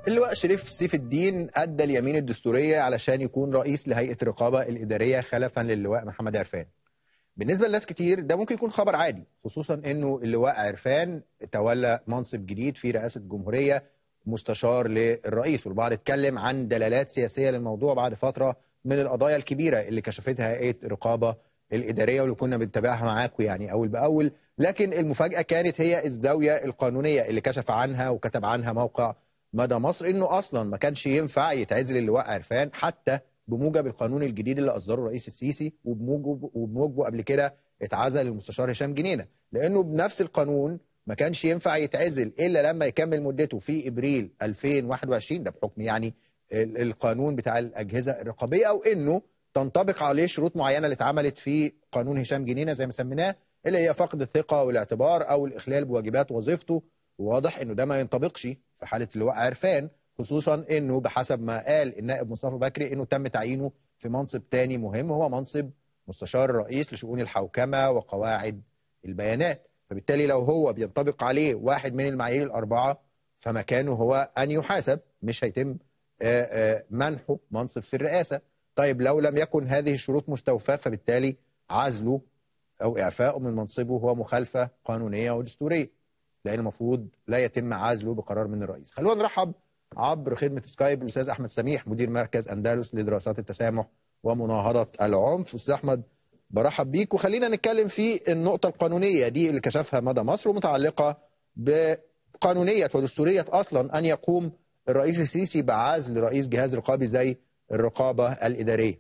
اللواء شريف سيف الدين ادى اليمين الدستوريه علشان يكون رئيس لهيئه الرقابه الاداريه خلفا للواء محمد عرفان. بالنسبه لناس كتير ده ممكن يكون خبر عادي خصوصا انه اللواء عرفان تولى منصب جديد في رئاسه الجمهوريه مستشار للرئيس والبعض اتكلم عن دلالات سياسيه للموضوع بعد فتره من القضايا الكبيره اللي كشفتها هيئه الرقابه الاداريه واللي كنا بنتابعها معاكم يعني اول باول لكن المفاجاه كانت هي الزاويه القانونيه اللي كشف عنها وكتب عنها موقع مدى مصر انه اصلا ما كانش ينفع يتعزل اللواء عرفان حتى بموجب القانون الجديد اللي اصدره الرئيس السيسي وبموجب وبموجبه قبل كده اتعزل المستشار هشام جنينه لانه بنفس القانون ما كانش ينفع يتعزل الا لما يكمل مدته في ابريل 2021 ده بحكم يعني القانون بتاع الاجهزه الرقابيه او انه تنطبق عليه شروط معينه اللي اتعملت في قانون هشام جنينه زي ما سميناه اللي هي فقد الثقه والاعتبار او الاخلال بواجبات وظيفته وواضح انه ده ما ينطبقش في حاله اللواء عرفان خصوصا انه بحسب ما قال النائب مصطفى بكري انه تم تعيينه في منصب تاني مهم هو منصب مستشار الرئيس لشؤون الحوكمه وقواعد البيانات فبالتالي لو هو بينطبق عليه واحد من المعايير الاربعه فمكانه هو ان يحاسب مش هيتم منحه منصب في الرئاسه طيب لو لم يكن هذه الشروط مستوفاه فبالتالي عزله او اعفائه من منصبه هو مخالفه قانونيه ودستوريه لان المفروض لا يتم عزله بقرار من الرئيس خلونا نرحب عبر خدمه سكايب الاستاذ احمد سميح مدير مركز اندلس لدراسات التسامح ومناهضه العنف استاذ احمد برحب بيك وخلينا نتكلم في النقطه القانونيه دي اللي كشفها مدى مصر ومتعلقه بقانونيه ودستوريه اصلا ان يقوم الرئيس السيسي بعزل رئيس جهاز رقابي زي الرقابه الاداريه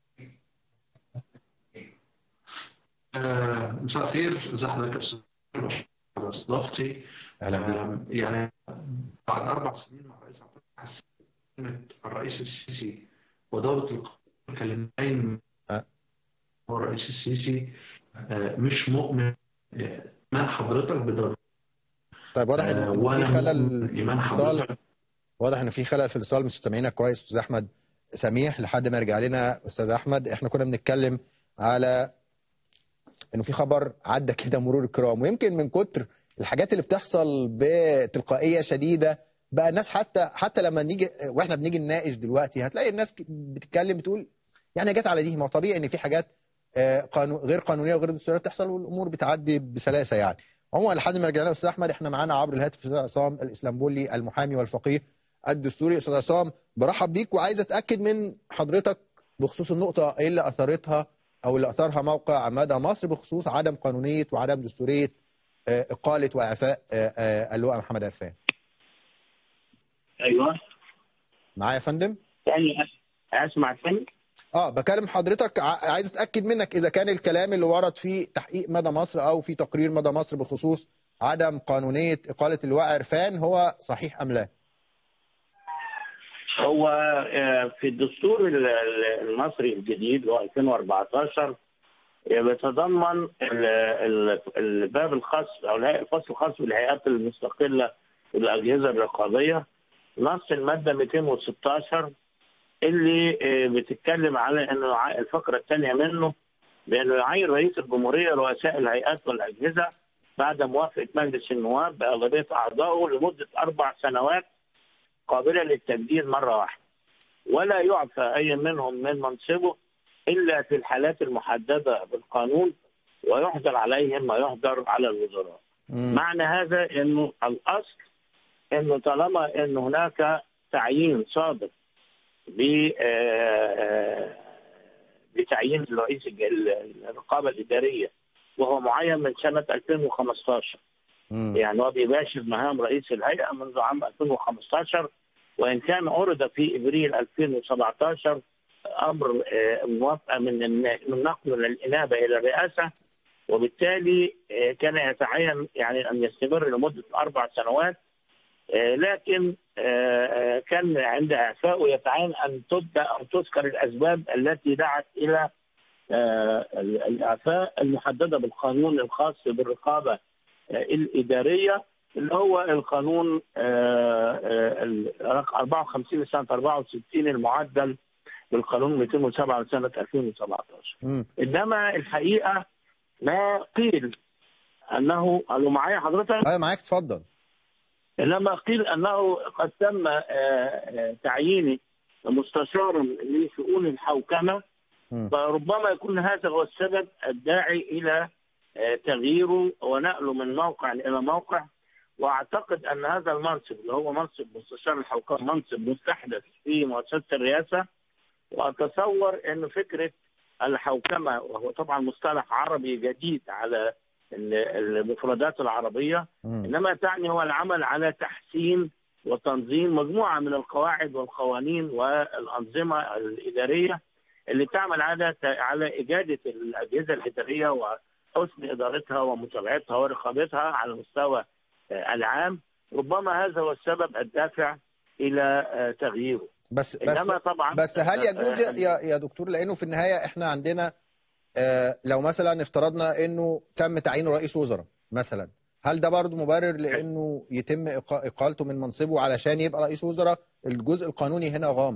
مساء الخير ازي حضرتك على استضافتي اهلا بيك يعني بعد اربع سنين مع الرئيس عبد الفتاح الرئيس السيسي ودوله الكلمتين أه. هو الرئيس السيسي مش مؤمن ايمان حضرتك بدرجه طيب واضح ان في ولا خلل في ايمان الاتصال حضرتك واضح ان في خلل في الاتصال مش سامعينك كويس استاذ احمد سميح لحد ما يرجع لنا استاذ احمد احنا كنا بنتكلم على انه في خبر عدى كده مرور الكرام ويمكن من كتر الحاجات اللي بتحصل بتلقائيه شديده بقى الناس حتى حتى لما نيجي واحنا بنيجي نناقش دلوقتي هتلاقي الناس بتتكلم بتقول يعني جت على دي ما هو طبيعي ان في حاجات آه، قانون غير قانونيه وغير دستوريه بتحصل والامور بتعدي بسلاسه يعني عموما لحد ما رجعنا استاذ احمد احنا معانا عبر الهاتف استاذ عصام الاسلامبولي المحامي والفقيه الدستوري استاذ عصام برحب بيك وعايز اتاكد من حضرتك بخصوص النقطه ايه اللي اثرتها او اللي اثرها موقع مدى مصر بخصوص عدم قانونيه وعدم دستوريه آه، اقاله واعفاء آه، آه، اللواء محمد عرفان ايوه معايا يا فندم تاني اسمع تاني اه بكلم حضرتك ع- عايز اتاكد منك اذا كان الكلام اللي ورد في تحقيق مدى مصر او في تقرير مدى مصر بخصوص عدم قانونيه اقاله اللواء عرفان هو صحيح ام لا هو آه، في الدستور ال- ال- المصري الجديد اللي هو 2014 آه، بيتضمن ال- ال- الباب الخاص او الهيئة- الفصل الخاص بالهيئات المستقله والاجهزه الرقابيه نص الماده 216 اللي آه، بتتكلم على انه يع- الفقره الثانيه منه بانه يعين رئيس الجمهوريه رؤساء الهيئات والاجهزه بعد موافقه مجلس النواب باغلبيه اعضائه لمده اربع سنوات قابله للتجديد مره واحده ولا يعفى اي منهم من منصبه الا في الحالات المحدده بالقانون ويحظر عليهم ما يحظر على الوزراء. مم. معنى هذا انه الاصل انه طالما ان هناك تعيين صادر ب آه، بتعيين رئيس الج- الرقابه الاداريه وهو معين من سنه 2015 مم. يعني هو بيباشر مهام رئيس الهيئه منذ عام 2015 وان كان عرض في ابريل 2017 امر آه، موافقه من النا- من نقله من الانابه الى الرئاسه وبالتالي آه، كان يتعين يعني ان يستمر لمده اربع سنوات آه، لكن آه، آه، كان عند اعفائه يتعين ان تبدا او تذكر الاسباب التي دعت الى آه، الاعفاء المحدده بالقانون الخاص بالرقابه آه، الاداريه اللي هو القانون آه، آه، ال- رقم 54 لسنه 64 المعدل بالقانون 207 لسنه 2017 مم. انما الحقيقه ما قيل انه قالوا معايا حضرتك ايوه معاك اتفضل لما قيل انه قد تم آه، آه، تعييني مستشارا لشؤون الحوكمه مم. فربما يكون هذا هو السبب الداعي الى آه، تغييره ونقله من موقع الى موقع واعتقد ان هذا المنصب اللي هو منصب مستشار الحوكمه منصب مستحدث في مؤسسه الرئاسه واتصور انه فكره الحوكمه وهو طبعا مصطلح عربي جديد على ال- المفردات العربيه مم. انما تعني هو العمل على تحسين وتنظيم مجموعه من القواعد والقوانين والانظمه الاداريه اللي تعمل على على اجاده الاجهزه الاداريه وحسن ادارتها ومتابعتها ورقابتها على المستوى آه، العام ربما هذا هو السبب الدافع الى آه، تغييره بس بس انما طبعا بس هل يجوز آه، يا يا دكتور لانه في النهايه احنا عندنا آه، لو مثلا افترضنا انه تم تعيين رئيس وزراء مثلا هل ده برضه مبرر لانه يتم إقا- اقالته من منصبه علشان يبقى رئيس وزراء الجزء القانوني هنا غامض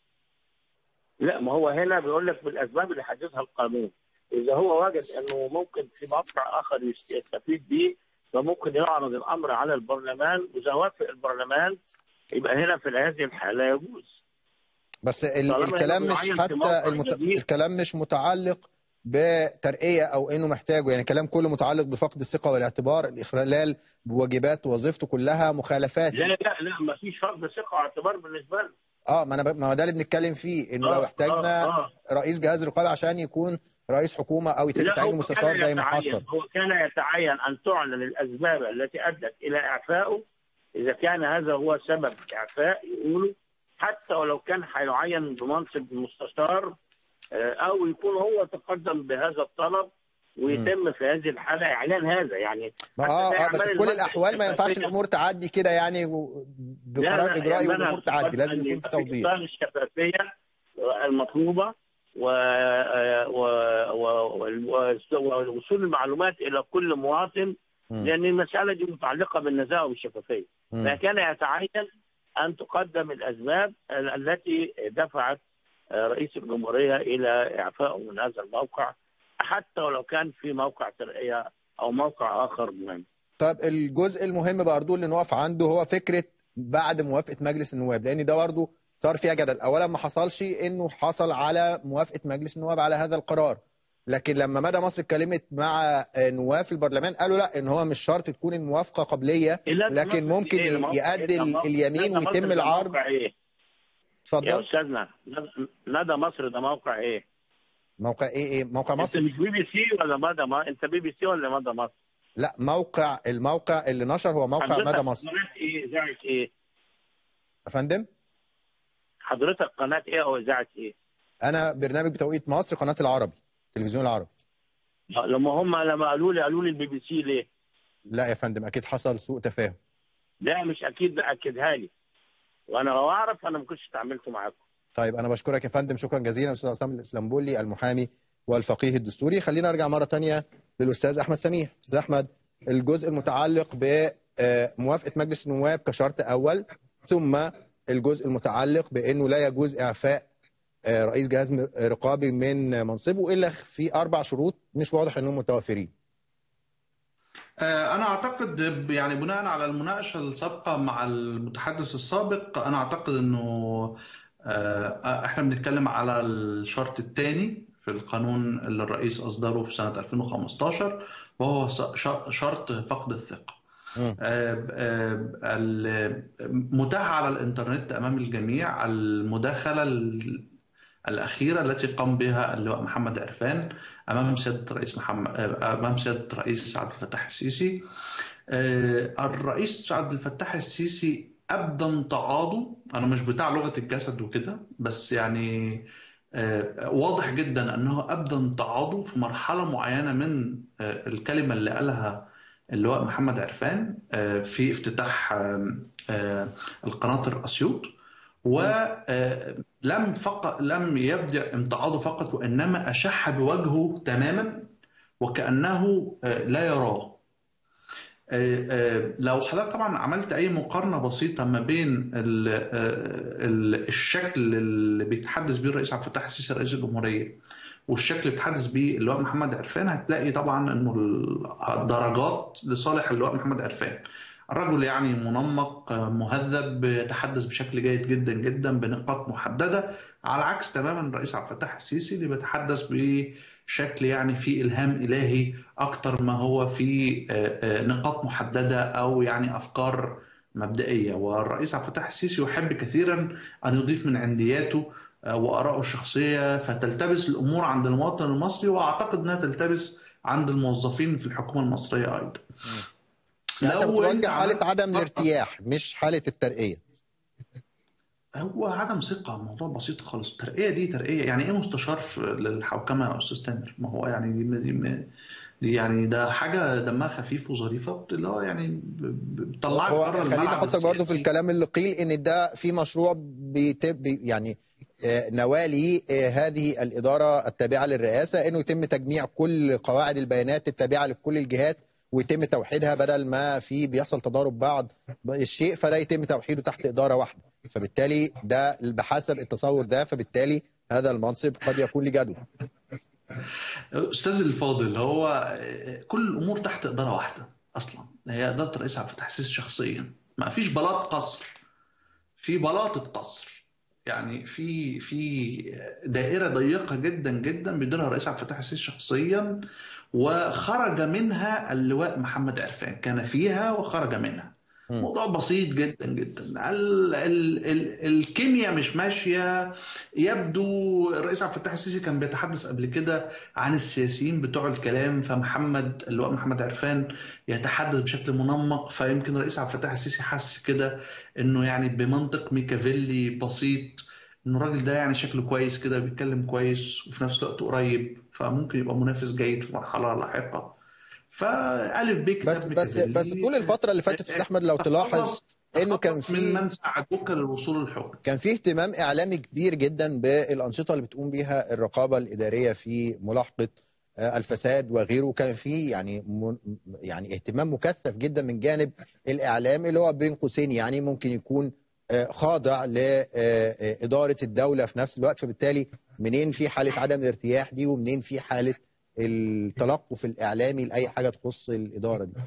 لا ما هو هنا بيقول لك بالاسباب اللي حددها القانون اذا هو وجد انه ممكن في موقع اخر يستفيد به فممكن يعرض الامر على البرلمان واذا وافق البرلمان يبقى هنا في هذه الحاله يجوز بس ال طالما الكلام إنه مش معين في حتى موقع المت... جديد. الكلام مش متعلق بترقية أو إنه محتاجه يعني الكلام كله متعلق بفقد الثقة والاعتبار الإخلال بواجبات وظيفته كلها مخالفات لا لا لا ما فيش فرض ثقه واعتبار بالنسبه له اه ما انا ب... ما هو ده اللي بنتكلم فيه انه آه، لو احتاجنا آه، آه. رئيس جهاز رقابه عشان يكون رئيس حكومه او يتم لا تعيين هو مستشار كان زي ما يتعين- حصل هو كان يتعين ان تعلن الاسباب التي ادت الى اعفائه اذا كان هذا هو سبب اعفاء يقولوا حتى ولو كان هيعين بمنصب مستشار آه، او يكون هو تقدم بهذا الطلب ويتم في هذه الحاله اعلان هذا يعني ما حتى اه زي اه بس أعمال في كل المجلس الاحوال ما ينفعش الشفافية. الامور تعدي كده يعني و- لا، لا، بقرار اجرائي يعني أنا والامور تعدي لازم أن يكون في يبقى توضيح إصدار الشفافيه المطلوبه و... و... و... و... ووصول المعلومات الى كل مواطن مم. لان المساله دي متعلقه بالنزاهه والشفافيه مم. فكان يتعين ان تقدم الاسباب ال- التي دفعت آه، رئيس الجمهوريه الى اعفائه من هذا الموقع حتى ولو كان في موقع ترقيه او موقع اخر مهم طب الجزء المهم برضه اللي نقف عنده هو فكره بعد موافقه مجلس النواب لان ده برضه صار فيها جدل اولا ما حصلش انه حصل على موافقه مجلس النواب على هذا القرار لكن لما مدى مصر اتكلمت مع نواب في البرلمان قالوا لا ان هو مش شرط تكون الموافقه قبليه إلا لكن مصر ممكن إيه؟ ده موقع يؤدي إيه؟ ده موقع- اليمين ده مصر ويتم ده العرض موقع ايه؟ يا اتفضل استاذنا ند- ندى مصر ده موقع ايه؟ موقع ايه ايه موقع انت مصر مش بي بي سي ولا مدى ما انت بي بي سي ولا مدى مصر؟ لا موقع الموقع اللي نشر هو موقع حضرتك مدى مصر قناه ايه؟ اذاعه ايه؟ يا فندم حضرتك قناه ايه او اذاعه ايه؟ انا برنامج بتوقيت مصر قناه العربي التلفزيون العربي لما هم لما قالوا لي قالوا لي البي بي سي ليه؟ لا يا فندم اكيد حصل سوء تفاهم لا مش اكيد اكدها لي وانا لو اعرف انا ما كنتش اتعاملت معاكم طيب انا بشكرك يا فندم شكرا جزيلا استاذ عصام الاسلامبولي المحامي والفقيه الدستوري خلينا ارجع مره تانية للاستاذ احمد سميح استاذ احمد الجزء المتعلق بموافقه مجلس النواب كشرط اول ثم الجزء المتعلق بانه لا يجوز اعفاء آه، رئيس جهاز م- رقابي من منصبه الا في اربع شروط مش واضح انهم متوافرين آه، أنا أعتقد ب- يعني بناء على المناقشة السابقة مع المتحدث السابق أنا أعتقد إنه آه، إحنا بنتكلم على الشرط الثاني في القانون اللي الرئيس أصدره في سنة 2015 وهو س- ش- شرط فقد الثقة. مم. آه، آه، ال- متاح على الإنترنت أمام الجميع المداخلة ال- الأخيرة التي قام بها اللواء محمد عرفان أمام سيادة الرئيس محمد أمام سيادة الرئيس عبد الفتاح السيسي آه، الرئيس عبد الفتاح السيسي أبدى تعاضد أنا مش بتاع لغة الجسد وكده بس يعني آه، واضح جدا أنه أبدى تعاضد في مرحلة معينة من آه، الكلمة اللي قالها اللواء محمد عرفان آه، في افتتاح آه، آه، القناطر أسيوط ولم فقط لم يبدأ امتعاضه فقط وإنما أشح بوجهه تماما وكأنه آه، لا يراه آه، آه، لو حضرتك طبعا عملت أي مقارنة بسيطة ما بين ال- آه، ال- الشكل اللي بيتحدث بيه الرئيس عبد الفتاح السيسي رئيس الجمهورية والشكل اللي بيتحدث بيه اللواء محمد عرفان هتلاقي طبعا انه الدرجات لصالح اللواء محمد عرفان الرجل يعني منمق مهذب يتحدث بشكل جيد جدا جدا بنقاط محدده على عكس تماما الرئيس عبد الفتاح السيسي اللي بيتحدث بشكل يعني في الهام الهي اكتر ما هو في نقاط محدده او يعني افكار مبدئيه والرئيس عبد الفتاح السيسي يحب كثيرا ان يضيف من عندياته وارائه الشخصيه فتلتبس الامور عند المواطن المصري واعتقد انها تلتبس عند الموظفين في الحكومه المصريه ايضا. يعني انت بتوجه حاله عدم الارتياح مش حاله الترقيه. هو عدم ثقه موضوع بسيط خالص الترقيه دي ترقيه يعني ايه مستشار للحوكمه يا استاذ تامر؟ ما هو يعني دي, دي, دي يعني ده حاجه دمها خفيف وظريفه اللي هو يعني بتطلعك بره خليني احطك برضه في الكلام اللي قيل ان ده في مشروع بيتب يعني نوالي هذه الإدارة التابعة للرئاسة أنه يتم تجميع كل قواعد البيانات التابعة لكل الجهات ويتم توحيدها بدل ما في بيحصل تضارب بعض الشيء فده يتم توحيده تحت إدارة واحدة فبالتالي ده بحسب التصور ده فبالتالي هذا المنصب قد يكون لجدوى أستاذ الفاضل هو كل الأمور تحت إدارة واحدة أصلا هي إدارة الرئيس عبد الفتاح السيسي شخصيا ما فيش بلاط قصر في بلاطة قصر يعني في في دائره ضيقه جدا جدا بيديرها الرئيس عبد الفتاح السيسي شخصيا وخرج منها اللواء محمد عرفان كان فيها وخرج منها موضوع بسيط جدا جدا ال ال ال الكيمياء مش ماشيه يبدو الرئيس عبد الفتاح السيسي كان بيتحدث قبل كده عن السياسيين بتوع الكلام فمحمد اللواء محمد عرفان يتحدث بشكل منمق فيمكن الرئيس عبد الفتاح السيسي حس كده انه يعني بمنطق ميكافيلي بسيط انه الراجل ده يعني شكله كويس كده بيتكلم كويس وفي نفس الوقت قريب فممكن يبقى منافس جيد في مرحله لاحقه فالف بك بس بس بس طول الفتره اللي فاتت استاذ احمد لو تلاحظ انه كان في من من ساعدوك للوصول للحكم كان في اهتمام اعلامي كبير جدا بالانشطه اللي بتقوم بها الرقابه الاداريه في ملاحقه الفساد وغيره كان في يعني يعني اهتمام مكثف جدا من جانب الاعلام اللي هو بين قوسين يعني ممكن يكون خاضع لاداره الدوله في نفس الوقت فبالتالي منين في حاله عدم الارتياح دي ومنين في حاله التلقف الاعلامي لاي حاجه تخص الاداره دي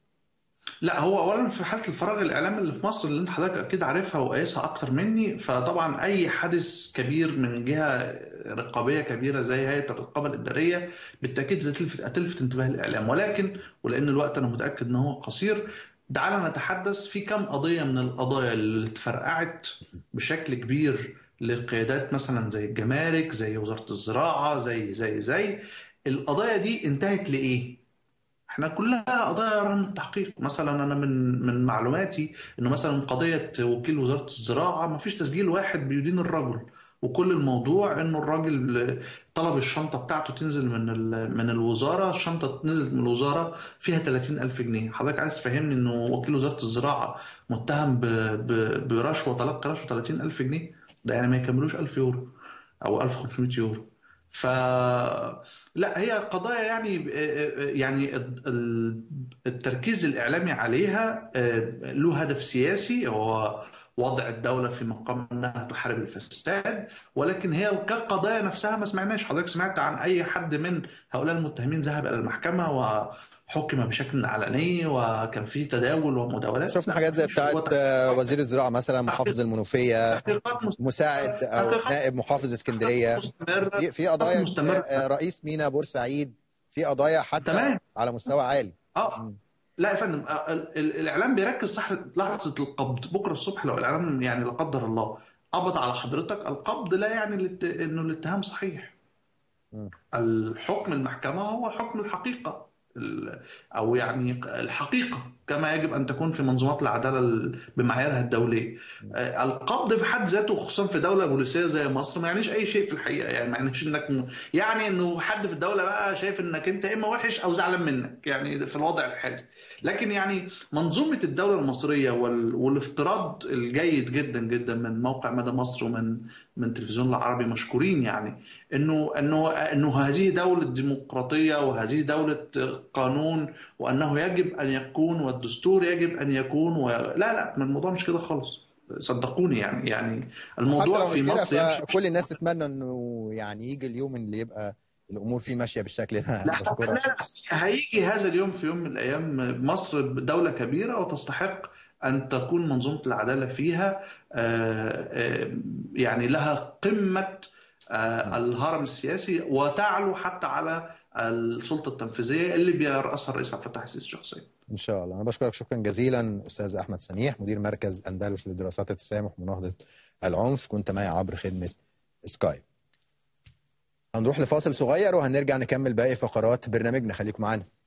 لا هو اولا في حاله الفراغ الاعلامي اللي في مصر اللي انت حضرتك اكيد عارفها وقايسها اكتر مني فطبعا اي حدث كبير من جهه رقابيه كبيره زي هيئه الرقابه الاداريه بالتاكيد هتلفت هتلفت انتباه الاعلام ولكن ولان الوقت انا متاكد ان هو قصير دعنا نتحدث في كم قضيه من القضايا اللي اتفرقعت بشكل كبير لقيادات مثلا زي الجمارك زي وزاره الزراعه زي زي زي القضايا دي انتهت لايه؟ احنا كلها قضايا رهن التحقيق مثلا انا من من معلوماتي انه مثلا قضيه وكيل وزاره الزراعه ما فيش تسجيل واحد بيدين الرجل وكل الموضوع انه الراجل طلب الشنطه بتاعته تنزل من من الوزاره الشنطه نزلت من الوزاره فيها 30000 جنيه حضرتك عايز تفهمني انه وكيل وزاره الزراعه متهم برشوه تلقي رشوه 30000 جنيه ده يعني ما يكملوش 1000 يورو او 1500 يورو ف لا هي قضايا يعني يعني التركيز الاعلامي عليها له هدف سياسي هو وضع الدولة في مقام أنها تحارب الفساد ولكن هي كقضايا نفسها ما سمعناش حضرتك سمعت عن أي حد من هؤلاء المتهمين ذهب إلى المحكمة وحكم بشكل علني وكان في تداول ومداولات شفنا حاجات زي بتاعت وزير الزراعة مثلا محافظ المنوفية مساعد أو نائب محافظ اسكندرية في في قضايا رئيس مينا بورسعيد في قضايا حتى تمام. على مستوى عالي اه لا يا فندم الاعلام بيركز صح لحظه القبض بكره الصبح لو الاعلام يعني لا قدر الله قبض على حضرتك القبض لا يعني انه الاتهام صحيح الحكم المحكمه هو حكم الحقيقه او يعني الحقيقه كما يجب ان تكون في منظومات العداله بمعاييرها الدوليه. القبض في حد ذاته خصوصا في دوله بوليسيه زي مصر ما يعنيش اي شيء في الحقيقه يعني ما يعنيش انك يعني انه حد في الدوله بقى شايف انك انت اما وحش او زعلان منك يعني في الوضع الحالي. لكن يعني منظومه الدوله المصريه والافتراض الجيد جدا جدا من موقع مدى مصر ومن من التلفزيون العربي مشكورين يعني انه انه انه هذه دوله ديمقراطيه وهذه دوله قانون وانه يجب ان يكون والدستور يجب ان يكون و... لا لا الموضوع مش كده خالص صدقوني يعني يعني الموضوع في مصر كل الناس تتمنى انه يعني يجي اليوم اللي يبقى الامور فيه ماشيه بالشكل ده لا لا بشكرك لا هيجي هذا اليوم في يوم من الايام مصر دوله كبيره وتستحق ان تكون منظومه العداله فيها آه، آه، يعني لها قمه آه، الهرم السياسي وتعلو حتى على السلطه التنفيذيه اللي بيرأسها الرئيس عبد الفتاح السيسي شخصيا. ان شاء الله انا بشكرك شكرا جزيلا استاذ احمد سميح مدير مركز اندلس لدراسات التسامح ومناهضه العنف كنت معي عبر خدمه سكايب هنروح لفاصل صغير وهنرجع نكمل باقي فقرات برنامجنا خليكم معانا